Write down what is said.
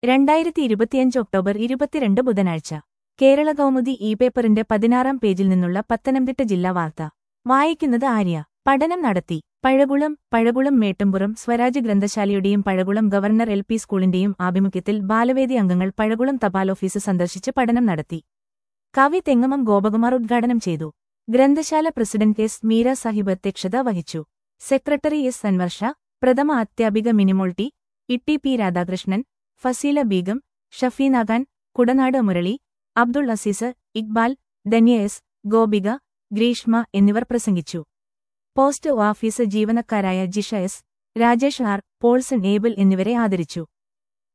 രണ്ടായിരത്തി ഇരുപത്തിയഞ്ച് ഒക്ടോബർ ഇരുപത്തിരണ്ട് ബുധനാഴ്ച കേരള കൗമുദി ഇ പേപ്പറിന്റെ പതിനാറാം പേജിൽ നിന്നുള്ള പത്തനംതിട്ട ജില്ലാ വാർത്ത വായിക്കുന്നത് ആര്യ പഠനം നടത്തി പഴകുളം പഴകുളം മേട്ടുംപുറം സ്വരാജ് ഗ്രന്ഥശാലയുടെയും പഴകുളം ഗവർണർ എൽ പി സ്കൂളിന്റെയും ആഭിമുഖ്യത്തിൽ ബാലവേദി അംഗങ്ങൾ പഴകുളം തപാൽ ഓഫീസ് സന്ദർശിച്ച് പഠനം നടത്തി കവി തെങ്ങമം ഗോപകുമാർ ഉദ്ഘാടനം ചെയ്തു ഗ്രന്ഥശാല പ്രസിഡന്റ് എസ് മീര സാഹിബ് അധ്യക്ഷത വഹിച്ചു സെക്രട്ടറി എസ് അൻവർഷ പ്രഥമ അധ്യാപിക Minimol T Itty P Radhakrishnan Fazeela Beegum Shafeena Khan Kudanad Murali Abdul Azeez Iqbal Dhanya S Gopika Greeshma എന്നിവർ പ്രസംഗിച്ചു പോസ്റ്റ് ഓഫീസ് ജീവനക്കാരായ Jisha S Rajesh R Paulson Abel എന്നിവരെ ആദരിച്ചു